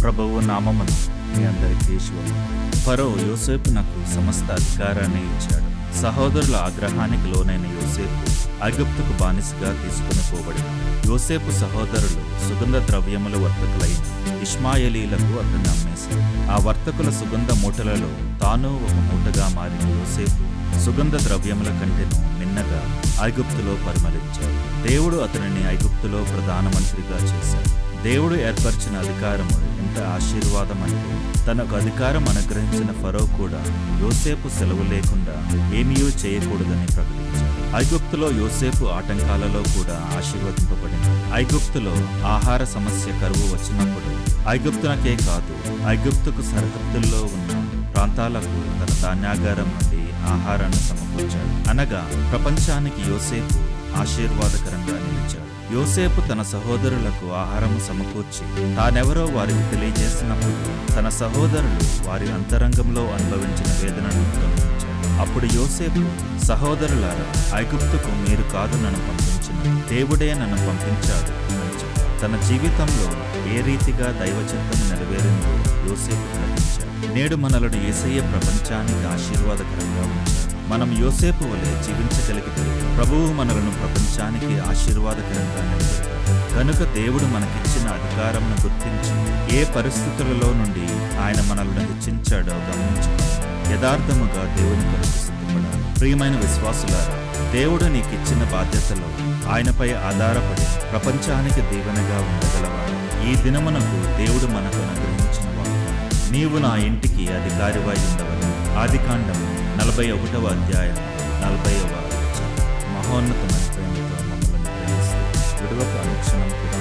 ప్రభువు నామమును మీ అందరికీ శుభం ఫరో యోసేపునకు సమస్త అధికారాన్ని ఇచ్చాడు సహోదరుల ఆగ్రహానికి లోనైన యోసేపు ఐగుప్తుకు బానిసగా తీసుకుని పోబడిన యోసేపు సహోదరులు సుగంధ ద్రవ్యముల వర్తకులైన ఇష్మాయేలీలకు అతన్ని అమ్మేశారు ఆ వర్తకుల సుగంధ మూటలలో తాను ఒక మూటగా మారిన యోసేపు సుగంధ ద్రవ్యముల కంటెను మిన్నగా ఐగుప్తులో పరిమళించాడు దేవుడు అతనిని ఐగుప్తులో ప్రధానమంత్రిగా చేశాడు దేవుడు ఏర్పరిచిన అధికారము ఎంత ఆశీర్వాదం అంటే తనకు అధికారం అనుగ్రహించిన ఫరో కూడా యోసేపు సెలవు లేకుండా ఏమీయూ చేయకూడదని ప్రకటించాడు ఐగుప్తులో యోసేపు ఆటంకాలలో కూడా ఆశీర్వదింపబడింది ఐగుప్తులో ఆహార సమస్య కరువు వచ్చినప్పుడు ఐగుప్తునకే కాదు ఐగుప్తుకు సరిహద్దుల్లో ఉన్న ప్రాంతాలకు తన ధాన్యాగారం నుండి ఆహారాన్ని సమకూర్చాడు అనగా ప్రపంచానికి యోసేపు ఆశీర్వాదకరంగా నిలిచాడు యోసేపు తన సహోదరులకు ఆహారము సమకూర్చి తానెవరో వారికి తెలియజేసినప్పుడు తన సహోదరులు వారి అంతరంగంలో అనుభవించిన వేదనను గమనించాడు అప్పుడు యోసేపు సహోదరులారా ఐగుప్తుకు మీరు కాదు నన్ను పంపించిన దేవుడే నన్ను పంపించాడు అని చెప్పాడు. తన జీవితంలో ఏ రీతిగా దైవ చిత్తం నెరవేరిందో యోసేపు గ్రహించాడు నేడు మనలను ఏసయ్య ప్రపంచానికి ఆశీర్వాదకరంగా ఉంచాడు మనం యోసేపు వలె జీవించగలిగితే ప్రభువు మనలను ప్రపంచానికి ఆశీర్వాదకరంగా నిలబెడతాడు కనుక దేవుడు మనకిచ్చిన అధికారంను గుర్తించి ఏ పరిస్థితులలో నుండి ఆయన మనల్ని హెచ్చించాడో గమనించుకుని యథార్థముగా దేవుని కొరకు సిద్ధపడాలి ప్రియమైన విశ్వాసులారా దేవుడు నీకిచ్చిన బాధ్యతలో ఆయనపై ఆధారపడి ప్రపంచానికి దీవెనగా ఉండగలవాడు ఈ దినమునకు దేవుడు మనకు అనుగ్రహించిన వాగ్దానం నీవు నా ఇంటికి అధికారివై ఉండవలను ఆదికాండం నలభై ఒకటవ అధ్యాయం నలభైవ మహోన్నతమైన ప్రేమతో మమ్మల్ని ప్రేమిస్తూ విడువకు అనుక్షణం కూడా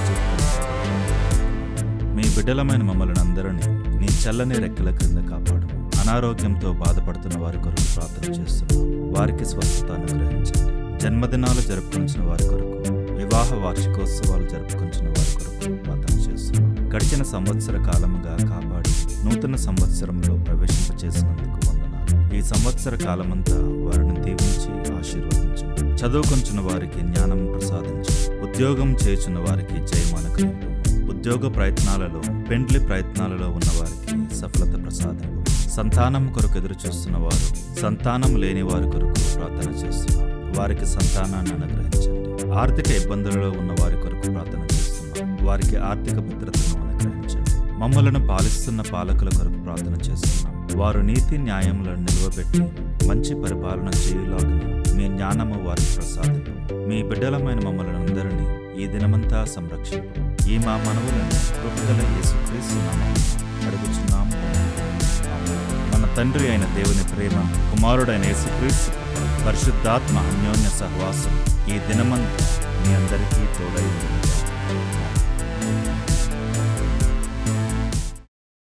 మీ బిడ్డలమైన మమ్మల్ని అందరినీ నీ చల్లని రెక్కల క్రింద కాపాడు అనారోగ్యంతో బాధపడుతున్న వారి కొరకు ప్రార్థన చేస్తున్నాం వారికి స్వస్థత అనుగ్రహించండి జన్మదినాలు జరుపుకుంచిన వారి కొరకు వివాహ వార్షికోత్సవాలు జరుపుకుంటున్న వారి కొరకు ప్రార్థన చేస్తున్నాం గడిచిన సంవత్సర కాలముగా కాపాడి నూతన సంవత్సరంలో ప్రవేశింపచేసినందుకు వందనాలు ఈ సంవత్సర కాలమంతా వారిని దీవించి ఆశీర్వదించండి చదువుకొంచున్న వారికి జ్ఞానం ప్రసాదించు ఉద్యోగం చేయుచున్న వారికి జయమానకరింపు ఉద్యోగ ప్రయత్నాలలో పెండ్లి ప్రయత్నాలలో ఉన్న వారికి సఫలత ప్రసాదింపు సంతానం కొరకు ఎదురు చూస్తున్న వారు సంతానం లేని వారి కొరకు ప్రార్థన చేస్తున్నాం వారికి సంతానాన్ని అనుగ్రహించండి ఆర్థిక ఇబ్బందులలో ఉన్న వారి కొరకు ప్రార్థన చేస్తున్నాం వారికి ఆర్థిక భద్రతను అనుగ్రహించండి మమ్మలను పాలిస్తున్న పాలకుల కొరకు ప్రార్థన చేస్తున్నాం వారు నీతి న్యాయములను నిలువబెట్టి మంచి పరిపాలన చేయులాగున మీ జ్ఞానము వారికి ప్రసాదింపు మీ బిడ్డలమైన మమ్మల్ని అందరినీ ఈ దినమంతా సంరక్షింపు ఈ మా మనవులను కృపగల యేసుక్రీస్తు నామమున అడుగుచున్నాము ఆమేన్. మన తండ్రి అయిన దేవుని ప్రేమ కుమారుడైన యేసుక్రీస్తు పరిశుద్ధాత్మ అన్యోన్య సహవాసం ఈ దినమంతా మీ అందరికీ తోడై ఉంది.